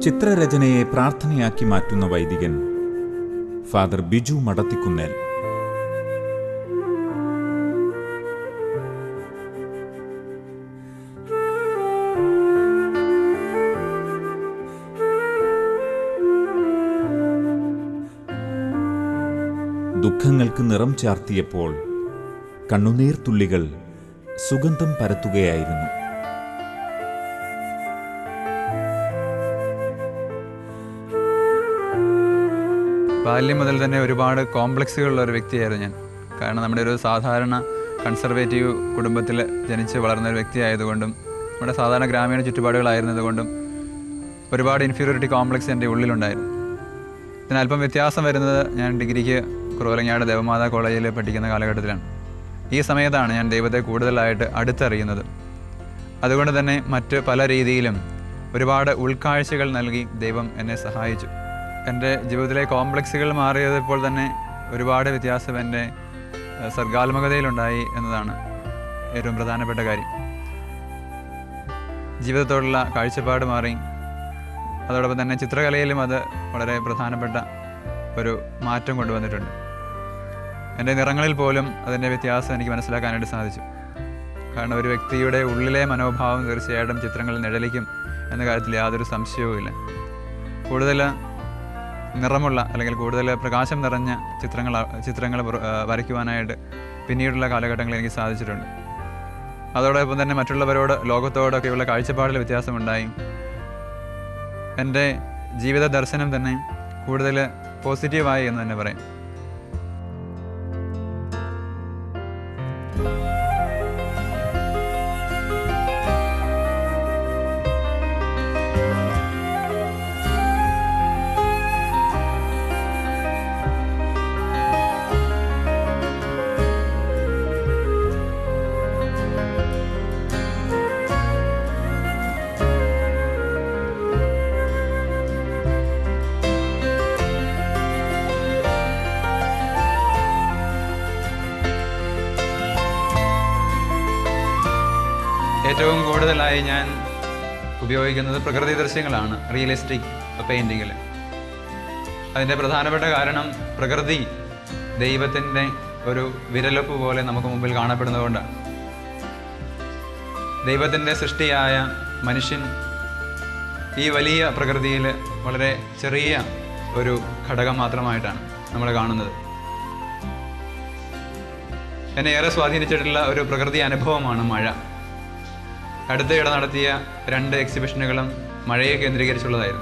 ചിത്രരചനയെ പ്രാർത്ഥനയാക്കി മാറ്റുന്ന വൈദികൻ ഫാദർ ബിജു മടത്തിക്കുന്നേൽ ദുഃഖങ്ങൾക്ക് നിറം ചാർത്തിയപ്പോൾ കണ്ണുനീർ തുള്ളികൾ സുഗന്ധം പരത്തുകയായിരുന്നു ബാല്യം മുതൽ തന്നെ ഒരുപാട് കോംപ്ലക്സുകളുള്ള ഒരു വ്യക്തിയായിരുന്നു ഞാൻ കാരണം നമ്മുടെ ഒരു സാധാരണ കൺസർവേറ്റീവ് കുടുംബത്തിൽ ജനിച്ച് വളർന്ന ഒരു വ്യക്തിയായതുകൊണ്ടും നമ്മുടെ സാധാരണ ഗ്രാമീണ ചുറ്റുപാടുകളായിരുന്നതുകൊണ്ടും ഒരുപാട് ഇൻഫീരിയോറിറ്റി കോംപ്ലക്സ് എൻ്റെ ഉള്ളിലുണ്ടായിരുന്നു ഇതിന് അല്പം വ്യത്യാസം വരുന്നത് ഞാൻ ഡിഗ്രിക്ക് കുറവലങ്ങാട് ദേവമാതാ കോളേജിൽ പഠിക്കുന്ന കാലഘട്ടത്തിലാണ് ഈ സമയത്താണ് ഞാൻ ദൈവത്തെ കൂടുതലായിട്ട് അടുത്തറിയുന്നത് അതുകൊണ്ട് തന്നെ മറ്റ് പല രീതിയിലും ഒരുപാട് ഉൾക്കാഴ്ചകൾ നൽകി ദൈവം എന്നെ സഹായിച്ചു എൻ്റെ ജീവിതത്തിലെ കോംപ്ലക്സുകൾ മാറിയപ്പോൾ തന്നെ ഒരുപാട് വ്യത്യാസം എൻ്റെ ഏഹ്, സർഗാത്മകതയിലുണ്ടായി എന്നതാണ് ഏറ്റവും പ്രധാനപ്പെട്ട കാര്യം ജീവിതത്തോടുള്ള കാഴ്ചപ്പാട് മാറി അതോടൊപ്പം തന്നെ ചിത്രകലയിലും അത് വളരെ പ്രധാനപ്പെട്ട ഒരു മാറ്റം കൊണ്ടുവന്നിട്ടുണ്ട് എൻ്റെ നിറങ്ങളിൽ പോലും അതിൻ്റെ വ്യത്യാസം എനിക്ക് മനസ്സിലാക്കാനായിട്ട് സാധിച്ചു കാരണം ഒരു വ്യക്തിയുടെ ഉള്ളിലെ മനോഭാവം തീർച്ചയായിട്ടും ചിത്രങ്ങളിൽ നിഴലിക്കും എന്ന കാര്യത്തിൽ യാതൊരു സംശയവുമില്ല കൂടുതൽ നിറമുള്ള അല്ലെങ്കിൽ കൂടുതൽ പ്രകാശം നിറഞ്ഞ ചിത്രങ്ങൾ ചിത്രങ്ങൾ പുറ- ആ, വരയ്ക്കുവാനായിട്ട് പിന്നീടുള്ള കാലഘട്ടങ്ങളിൽ എനിക്ക് സാധിച്ചിട്ടുണ്ട് അതോടൊപ്പം തന്നെ മറ്റുള്ളവരോട് ലോകത്തോടൊക്കെയുള്ള കാഴ്ചപ്പാടിൽ വ്യത്യാസമുണ്ടായി എൻ്റെ ജീവിത ദർശനം തന്നെ കൂടുതൽ പോസിറ്റീവായി എന്ന് തന്നെ പറയും ഏറ്റവും കൂടുതലായി ഞാൻ ഉപയോഗിക്കുന്നത് പ്രകൃതി ദൃശ്യങ്ങളാണ് റിയലിസ്റ്റിക് പെയിൻറ്റിങ്ങിൽ അതിൻ്റെ പ്രധാനപ്പെട്ട കാരണം പ്രകൃതി ദൈവത്തിൻ്റെ ഒരു വിരലൊപ്പ് പോലെ നമുക്ക് മുമ്പിൽ കാണപ്പെടുന്നതുകൊണ്ടാണ് ദൈവത്തിൻ്റെ സൃഷ്ടിയായ മനുഷ്യൻ ഈ വലിയ പ്രകൃതിയിൽ വളരെ ചെറിയ ഒരു ഘടകം മാത്രമായിട്ടാണ് നമ്മൾ കാണുന്നത് എന്നെ ഏറെ സ്വാധീനിച്ചിട്ടുള്ള ഒരു പ്രകൃതി അനുഭവമാണ് മഴ അടുത്തയിടെ നടത്തിയ രണ്ട് എക്സിബിഷനുകളും മഴയെ കേന്ദ്രീകരിച്ചുള്ളതായിരുന്നു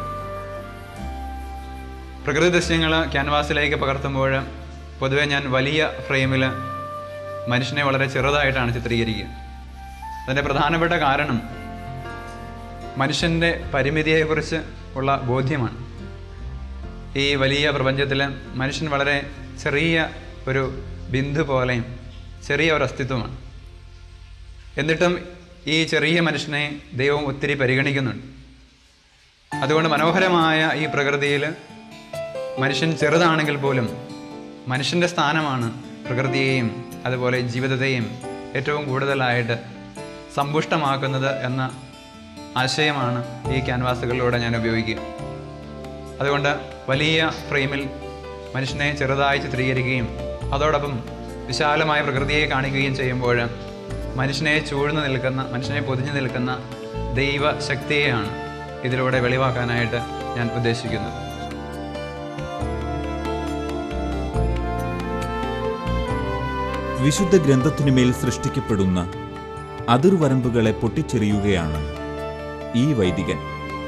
പ്രകൃതി ദൃശ്യങ്ങൾ ക്യാൻവാസിലേക്ക് പകർത്തുമ്പോൾ പൊതുവെ ഞാൻ വലിയ ഫ്രെയിമിൽ മനുഷ്യനെ വളരെ ചെറുതായിട്ടാണ് ചിത്രീകരിക്കുക അതിൻ്റെ പ്രധാനപ്പെട്ട കാരണം മനുഷ്യൻ്റെ പരിമിതിയെക്കുറിച്ച് ഉള്ള ബോധ്യമാണ് ഈ വലിയ പ്രപഞ്ചത്തിൽ മനുഷ്യൻ വളരെ ചെറിയ ഒരു ബിന്ദു പോലെയും ചെറിയ ഒരു അസ്തിത്വമാണ് എന്നിട്ടും ഈ ചെറിയ മനുഷ്യനെ ദൈവം ഒത്തിരി പരിഗണിക്കുന്നുണ്ട് അതുകൊണ്ട് മനോഹരമായ ഈ പ്രകൃതിയിൽ മനുഷ്യൻ ചെറുതാണെങ്കിൽ പോലും മനുഷ്യൻ്റെ സ്ഥാനമാണ് പ്രകൃതിയെയും അതുപോലെ ജീവിതത്തെയും ഏറ്റവും കൂടുതലായിട്ട് സമ്പുഷ്ടമാക്കുന്നത് എന്ന ആശയമാണ് ഈ ക്യാൻവാസുകളിലൂടെ ഞാൻ ഉപയോഗിക്കുക അതുകൊണ്ട് വലിയ ഫ്രെയിമിൽ മനുഷ്യനെ ചെറുതായി ചിത്രീകരിക്കുകയും അതോടൊപ്പം വിശാലമായ പ്രകൃതിയെ കാണിക്കുകയും ചെയ്യുമ്പോൾ മനുഷ്യനെ ചൂഴ്ന്നു നിൽക്കുന്ന മനുഷ്യനെ പൊതിഞ്ഞു നിൽക്കുന്ന ദൈവ ശക്തിയെയാണ് ഇതിലൂടെ വെളിവാക്കാനായിട്ട് ഞാൻ ഉദ്ദേശിക്കുന്നത് വിശുദ്ധ ഗ്രന്ഥത്തിനുമേൽ സൃഷ്ടിക്കപ്പെടുന്ന അതിർവരമ്പുകളെ പൊട്ടിച്ചെറിയുകയാണ് ഈ വൈദികൻ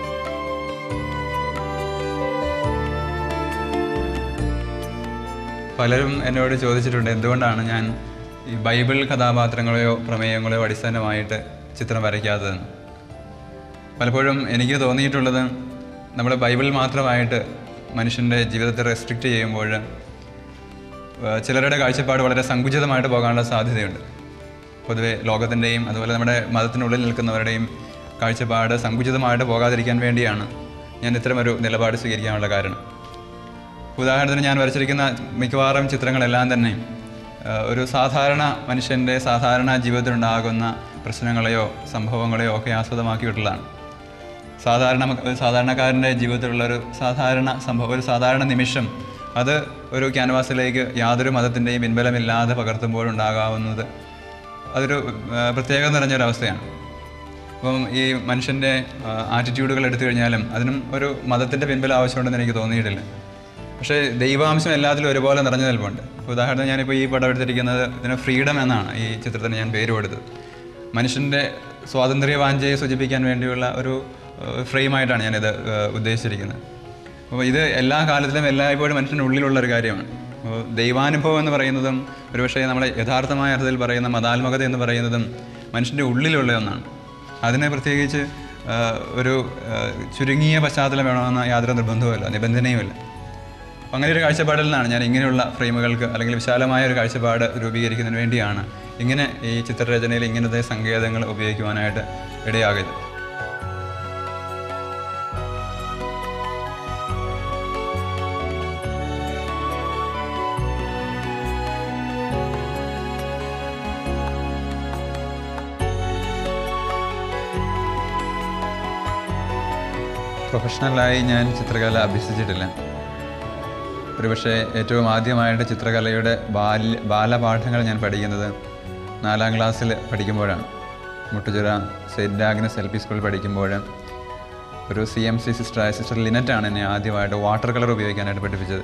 പലരും എന്നോട് ചോദിച്ചിട്ടുണ്ട് എന്തുകൊണ്ടാണ് ഞാൻ ഈ ബൈബിൾ കഥാപാത്രങ്ങളെയോ പ്രമേയങ്ങളെയോ അടിസ്ഥാനമായിട്ട് ചിത്രം വരയ്ക്കാത്തതെന്ന് പലപ്പോഴും എനിക്ക് തോന്നിയിട്ടുള്ളത് നമ്മൾ ബൈബിൾ മാത്രമായിട്ട് മനുഷ്യൻ്റെ ജീവിതത്തെ റെസ്ട്രിക്റ്റ് ചെയ്യുമ്പോൾ ഏഹ് ചിലരുടെ കാഴ്ചപ്പാട് വളരെ സങ്കുചിതമായിട്ട് പോകാനുള്ള സാധ്യതയുണ്ട് പൊതുവെ ലോകത്തിൻ്റെയും അതുപോലെ നമ്മുടെ മതത്തിനുള്ളിൽ നിൽക്കുന്നവരുടെയും കാഴ്ചപ്പാട് സങ്കുചിതമായിട്ട് പോകാതിരിക്കാൻ വേണ്ടിയാണ് ഞാൻ ഇത്തരമൊരു നിലപാട് സ്വീകരിക്കാനുള്ള കാരണം ഉദാഹരണത്തിന് ഞാൻ വരച്ചിരിക്കുന്ന മിക്കവാറും ചിത്രങ്ങളെല്ലാം തന്നെ ആ, ഒരു സാധാരണ മനുഷ്യൻ്റെ സാധാരണ ജീവിതത്തിലുണ്ടാകുന്ന പ്രശ്നങ്ങളെയോ സംഭവങ്ങളെയോ ഒക്കെ ആസ്പദമാക്കിയിട്ടുള്ളതാണ് സാധാരണ മ- ഒരു സാധാരണക്കാരൻ്റെ ജീവിതത്തിലുള്ള ഒരു സാധാരണ സംഭവം ഒരു സാധാരണ നിമിഷം അത് ഒരു ക്യാൻവാസിലേക്ക് യാതൊരു മതത്തിൻ്റെയും പിൻബലമില്ലാതെ പകർത്തുമ്പോഴുണ്ടാകാവുന്നത് അതൊരു ആ, പ്രത്യേകത നിറഞ്ഞൊരവസ്ഥയാണ് അപ്പം ഈ മനുഷ്യൻ്റെ ആറ്റിറ്റ്യൂഡുകൾ എടുത്തു കഴിഞ്ഞാലും അതിനും ഒരു മതത്തിൻ്റെ പിൻബലം ആവശ്യമുണ്ടെന്ന് എനിക്ക് തോന്നിയിട്ടില്ല പക്ഷേ ദൈവാംശം എല്ലാത്തിലും ഒരുപോലെ നിറഞ്ഞു നിൽപ്പുണ്ട് ഉദാഹരണം ഞാനിപ്പോൾ ഈ പടം എടുത്തിരിക്കുന്നത് ഇതിന് ഫ്രീഡം എന്നാണ് ഈ ചിത്രത്തിന് ഞാൻ പേര് കൊടുത്തത് മനുഷ്യൻ്റെ സ്വാതന്ത്ര്യ വാഞ്ചയെ സൂചിപ്പിക്കാൻ വേണ്ടിയുള്ള ഒരു ഫ്രെയിമായിട്ടാണ് ഞാനിത് ഏഹ്, ഉദ്ദേശിച്ചിരിക്കുന്നത് അപ്പോൾ ഇത് എല്ലാ കാലത്തിലും എല്ലായ്പ്പോഴും മനുഷ്യൻ്റെ ഉള്ളിലുള്ള ഒരു കാര്യമാണ് അപ്പോൾ ദൈവാനുഭവം എന്ന് പറയുന്നതും ഒരുപക്ഷേ നമ്മളെ യഥാർത്ഥമായ അർത്ഥത്തിൽ പറയുന്ന മതാത്മകത എന്ന് പറയുന്നതും മനുഷ്യൻ്റെ ഉള്ളിലുള്ള ഒന്നാണ് അതിനെ പ്രത്യേകിച്ച് ആ, ഒരു ആ, ചുരുങ്ങിയ പശ്ചാത്തലം വേണമെന്ന് യാതൊരു നിർബന്ധവുമില്ല നിബന്ധനയുമില്ല അപ്പം അങ്ങനെ ഒരു കാഴ്ചപ്പാടിൽ നിന്നാണ് ഞാൻ ഇങ്ങനെയുള്ള ഫ്രെയിമുകൾക്ക് അല്ലെങ്കിൽ വിശാലമായ ഒരു കാഴ്ചപ്പാട് രൂപീകരിക്കുന്നതിന് വേണ്ടിയാണ് ഇങ്ങനെ ഈ ചിത്രരചനയിൽ ഇങ്ങനത്തെ സങ്കേതങ്ങൾ ഉപയോഗിക്കുവാനായിട്ട് ഇടയാകരുത് പ്രൊഫഷണലായി ഞാൻ ചിത്രകല അഭ്യസിച്ചിട്ടില്ല ഒരുപക്ഷെ ഏറ്റവും ആദ്യമായിട്ട് ചിത്രകലയുടെ ബാല്യ ബാലപാഠങ്ങൾ ഞാൻ പഠിക്കുന്നത് നാലാം ക്ലാസ്സിൽ പഠിക്കുമ്പോഴാണ് Muttuchira Saint Agnes L P സ്കൂളിൽ പഠിക്കുമ്പോൾ ഒരു സി എം സി സിസ്റ്ററായ സിസ്റ്റർ ലിനറ്റാണ് എന്നെ ആദ്യമായിട്ട് വാട്ടർ കളർ ഉപയോഗിക്കാനായിട്ട് പഠിപ്പിച്ചത്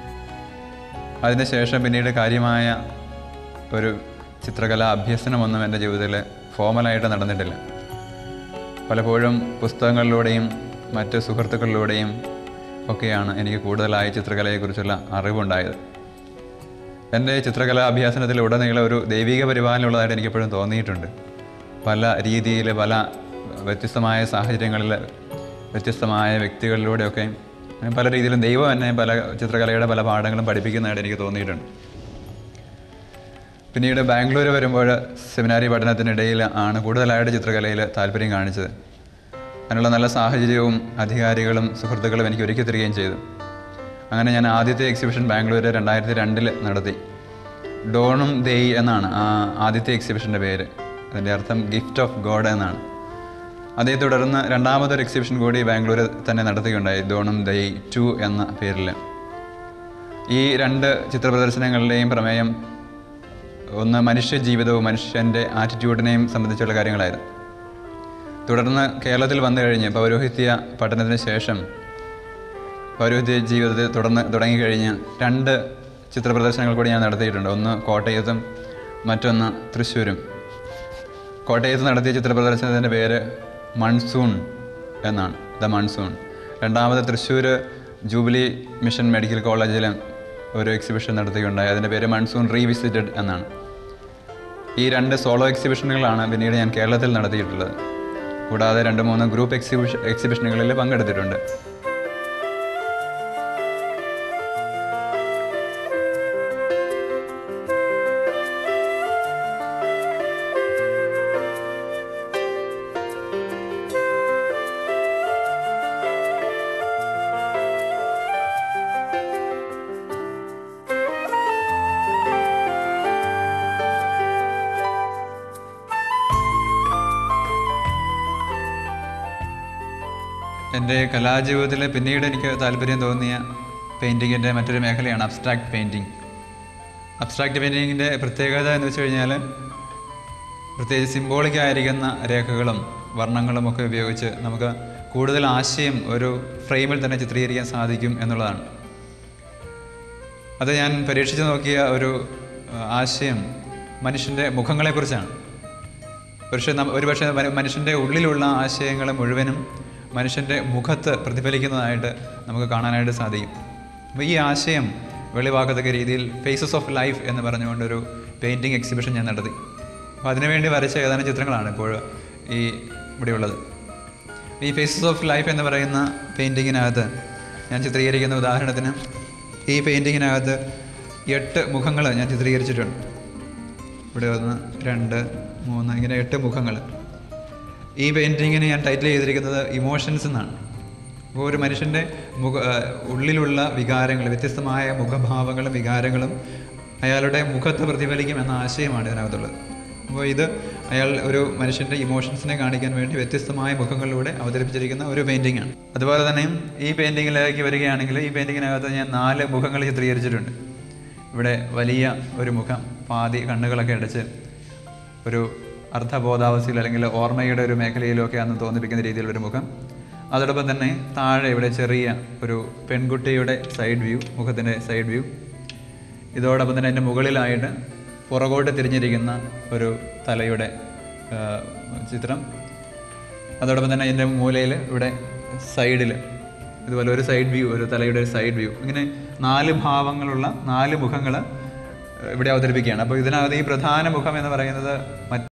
അതിനുശേഷം പിന്നീട് കാര്യമായ ഒരു ചിത്രകലാ അഭ്യസനമൊന്നും എൻ്റെ ജീവിതത്തിൽ ഫോമലായിട്ട് നടന്നിട്ടില്ല പലപ്പോഴും പുസ്തകങ്ങളിലൂടെയും മറ്റ് സുഹൃത്തുക്കളിലൂടെയും ഒക്കെയാണ് എനിക്ക് കൂടുതലായി ചിത്രകലയെക്കുറിച്ചുള്ള അറിവുണ്ടായത് എൻ്റെ ചിത്രകലാ അഭ്യാസനത്തിൽ ഉടനീളം ഒരു ദൈവിക പരിപാലനമുള്ളതായിട്ട് എനിക്ക് എപ്പോഴും തോന്നിയിട്ടുണ്ട് പല രീതിയിൽ പല വ്യത്യസ്തമായ സാഹചര്യങ്ങളിൽ വ്യത്യസ്തമായ വ്യക്തികളിലൂടെയൊക്കെ പല രീതിയിലും ദൈവം എന്നെ പല ചിത്രകലയുടെ പല പാഠങ്ങളും പഠിപ്പിക്കുന്നതായിട്ട് എനിക്ക് തോന്നിയിട്ടുണ്ട് പിന്നീട് ബാംഗ്ലൂർ വരുമ്പോൾ സെമിനാരി പഠനത്തിനിടയിൽ ആണ് കൂടുതലായിട്ട് ചിത്രകലയിൽ താല്പര്യം കാണിച്ചത് അതിനുള്ള നല്ല സാഹചര്യവും അധികാരികളും സുഹൃത്തുക്കളും എനിക്ക് ഒരുക്കി തരികയും ചെയ്തു അങ്ങനെ ഞാൻ ആദ്യത്തെ എക്സിബിഷൻ ബാംഗ്ലൂർ രണ്ടായിരത്തി രണ്ടിൽ നടത്തി ഡോണും ദേയ് എന്നാണ് ആ ആദ്യത്തെ എക്സിബിഷൻ്റെ പേര് അതിൻ്റെ അർത്ഥം ഗിഫ്റ്റ് ഓഫ് ഗോഡ് എന്നാണ് അതേ തുടർന്ന് രണ്ടാമതൊരു എക്സിബിഷൻ കൂടി ബാംഗ്ലൂർ തന്നെ നടത്തുകയുണ്ടായി ഡോണും ദയ് ടു എന്ന പേരിൽ ഈ രണ്ട് ചിത്ര പ്രദർശനങ്ങളുടെയും പ്രമേയം ഒന്ന് മനുഷ്യ ജീവിതവും മനുഷ്യൻ്റെ ആറ്റിറ്റ്യൂഡിനെയും സംബന്ധിച്ചുള്ള കാര്യങ്ങളായിരുന്നു തുടർന്ന് കേരളത്തിൽ വന്നു കഴിഞ്ഞ് പൗരോഹിത്യ പഠനത്തിന് ശേഷം പൗരോഹിത്യ ജീവിതത്തിൽ തുടർന്ന് തുടങ്ങിക്കഴിഞ്ഞ് രണ്ട് ചിത്ര പ്രദർശനങ്ങൾ കൂടി ഞാൻ നടത്തിയിട്ടുണ്ട് ഒന്ന് കോട്ടയത്തും മറ്റൊന്ന് തൃശ്ശൂരും കോട്ടയത്ത് നടത്തിയ ചിത്ര പ്രദർശനത്തിൻ്റെ പേര് മൺസൂൺ എന്നാണ് ദ മൺസൂൺ രണ്ടാമത് തൃശ്ശൂർ ജൂബിലി മിഷൻ മെഡിക്കൽ കോളേജിൽ ഒരു എക്സിബിഷൻ നടത്തുകയുണ്ടായി അതിൻ്റെ പേര് മൺസൂൺ റീവിസിറ്റഡ് എന്നാണ് ഈ രണ്ട് സോളോ എക്സിബിഷനുകളാണ് പിന്നീട് ഞാൻ കേരളത്തിൽ നടത്തിയിട്ടുള്ളത് കൂടാതെ രണ്ട് മൂന്ന് ഗ്രൂപ്പ് എക്സിബിഷൻ എക്സിബിഷനുകളിൽ പങ്കെടുത്തിട്ടുണ്ട് എൻ്റെ കലാജീവിതത്തിൽ പിന്നീട് എനിക്ക് താല്പര്യം തോന്നിയ പെയിൻറ്റിങ്ങിൻ്റെ മറ്റൊരു മേഖലയാണ് അബ്സ്ട്രാക്ട് പെയിൻറ്റിങ് അബ്സ്ട്രാക്ട് പെയിൻറ്റിങ്ങിൻ്റെ പ്രത്യേകത എന്ന് വെച്ച് കഴിഞ്ഞാൽ പ്രത്യേകിച്ച് സിംബോളിക് ആയിരിക്കുന്ന രേഖകളും വർണ്ണങ്ങളും ഒക്കെ ഉപയോഗിച്ച് നമുക്ക് കൂടുതൽ ആശയം ഒരു ഫ്രെയിമിൽ തന്നെ ചിത്രീകരിക്കാൻ സാധിക്കും എന്നുള്ളതാണ് അത് ഞാൻ പരീക്ഷിച്ച് നോക്കിയ ഒരു ആ, ആശയം മനുഷ്യൻ്റെ മുഖങ്ങളെക്കുറിച്ചാണ് പക്ഷേ നം- ഒരുപക്ഷെ മന- മനുഷ്യൻ്റെ ഉള്ളിലുള്ള ആശയങ്ങൾ മുഴുവനും മനുഷ്യൻ്റെ മുഖത്ത് പ്രതിഫലിക്കുന്നതായിട്ട് നമുക്ക് കാണാനായിട്ട് സാധിക്കും അപ്പോൾ ഈ ആശയം വെളിവാക്കത്തക്ക രീതിയിൽ ഫേസസ് ഓഫ് ലൈഫ് എന്ന് പറഞ്ഞുകൊണ്ടൊരു പെയിൻറ്റിങ് എക്സിബിഷൻ ഞാൻ നടത്തി അപ്പോൾ അതിനുവേണ്ടി വരച്ച ഏതാനും ചിത്രങ്ങളാണ് ഇപ്പോൾ ഈ ഇവിടെയുള്ളത് ഈ ഫേസസ് ഓഫ് ലൈഫ് എന്ന് പറയുന്ന പെയിൻറ്റിങ്ങിനകത്ത് ഞാൻ ചിത്രീകരിക്കുന്ന ഉദാഹരണത്തിന് ഈ പെയിൻറ്റിങ്ങിനകത്ത് എട്ട് മുഖങ്ങൾ ഞാൻ ചിത്രീകരിച്ചിട്ടുണ്ട് ഇവിടെ ഒന്ന് രണ്ട് മൂന്ന് ഇങ്ങനെ എട്ട് മുഖങ്ങൾ ഈ പെയിൻറ്റിങ്ങിന് ഞാൻ ടൈറ്റിൽ ചെയ്തിരിക്കുന്നത് ഇമോഷൻസ് എന്നാണ് അപ്പോൾ ഒരു മനുഷ്യൻ്റെ മുഖ ആ, ഉള്ളിലുള്ള വികാരങ്ങൾ വ്യത്യസ്തമായ മുഖഭാവങ്ങളും വികാരങ്ങളും അയാളുടെ മുഖത്ത് പ്രതിഫലിക്കും എന്ന ആശയമാണ് ഇതിനകത്തുള്ളത് അപ്പോൾ ഇത് അയാൾ ഒരു മനുഷ്യൻ്റെ ഇമോഷൻസിനെ കാണിക്കാൻ വേണ്ടി വ്യത്യസ്തമായ മുഖങ്ങളിലൂടെ അവതരിപ്പിച്ചിരിക്കുന്ന ഒരു പെയിൻറ്റിംഗ് ആണ് അതുപോലെ തന്നെ ഈ പെയിൻറ്റിങ്ങിലേക്ക് വരികയാണെങ്കിൽ ഈ പെയിൻറ്റിങ്ങിനകത്ത് ഞാൻ നാല് മുഖങ്ങൾ ചിത്രീകരിച്ചിട്ടുണ്ട് ഇവിടെ വലിയ ഒരു മുഖം പാതി കണ്ണുകളൊക്കെ അടച്ച് ഒരു അർദ്ധബോധാവസ്ഥയിൽ അല്ലെങ്കിൽ ഓർമ്മയുടെ ഒരു മേഖലയിലൊക്കെ ആണെന്ന് തോന്നിപ്പിക്കുന്ന രീതിയിലുള്ളൊരു മുഖം അതോടൊപ്പം തന്നെ താഴെ ഇവിടെ ചെറിയ ഒരു പെൺകുട്ടിയുടെ സൈഡ് വ്യൂ മുഖത്തിൻ്റെ സൈഡ് വ്യൂ ഇതോടൊപ്പം തന്നെ അതിൻ്റെ മുകളിലായിട്ട് പുറകോട്ട് തിരിഞ്ഞിരിക്കുന്ന ഒരു തലയുടെ ആ, ചിത്രം അതോടൊപ്പം തന്നെ അതിൻ്റെ മൂലയിൽ ഇവിടെ സൈഡിൽ ഇതുപോലെ ഒരു സൈഡ് വ്യൂ ഒരു തലയുടെ ഒരു സൈഡ് വ്യൂ ഇങ്ങനെ നാല് ഭാവങ്ങളുള്ള നാല് മുഖങ്ങൾ ഇവിടെ അവതരിപ്പിക്കുകയാണ് അപ്പോൾ ഇതിനകത്ത് ഈ പ്രധാന മുഖം എന്ന് പറയുന്നത് മറ്റ്